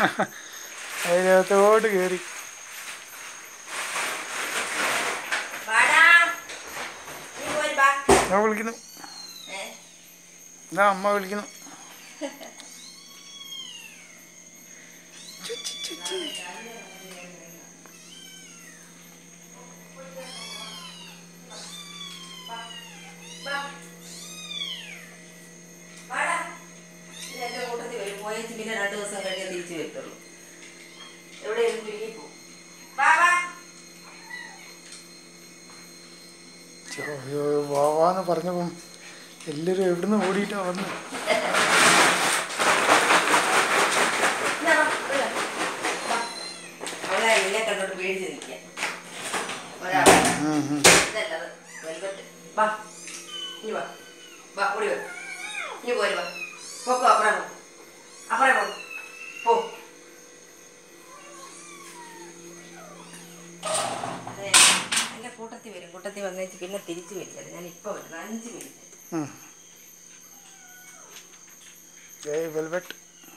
അതിനകത്തോട്ട് കയറി വാടാ നീ പോര് ബാ അമ്മ വിളിക്കുന്നു ഏ ഇതാ അമ്മ വിളിക്കുന്നു ചു, ചു, ചു, ചു. വാ. വാടാ. ഇനി എന്റെ കൂട്ടത്തിൽ വരും. പോയേച്ച് പിന്നെ രണ്ട് ദിവസം കഴിഞ്ഞേ തിരിച്ച് വരത്തുള്ളൂ. എവിടെയെങ്കിലും കുരുങ്ങിപ്പോവും. വാ, വാ. ചോ, അയ്യോ, വാവാന്ന് പറഞ്ഞപ്പം എല്ലാവരും എവിടുന്ന് ഓടിയിട്ടാ വന്ന് ഇന്നാ വാ, ഇവിടെ വാ. വാ. അവളെ നിന്നെ കണ്ടോണ്ട് പേടിച്ച് നിൽക്കുക ഒരാളെ ഉം, ഉം. ഇതല്ലത് വെൽവെറ്റ് വാ ഇനി വാ വാ ഓടി വാ ഇനി പോര് വാ പോക്കോ അപ്പുറം പോ അപ്പുറം പോ പോ അതെ എൻ്റെ കൂട്ടത്തിൽ വരും കൂട്ടത്തിൽ വന്നേച്ച് പിന്നെ തിരിച്ചു വരില്ല ഞാൻ ഇപ്പോൾ വരുന്നത് അഞ്ച് മിനിറ്റ് ഉം. ഏയ് വെൽവെറ്റ്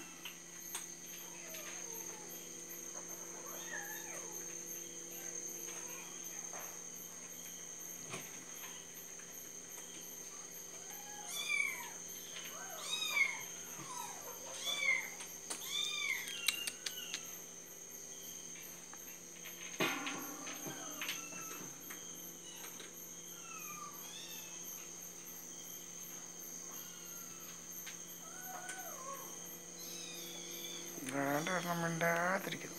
വേണ്ട ഒരെണ്ണം മിണ്ടാതിരിക്കുന്നു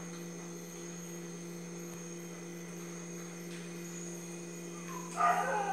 ആ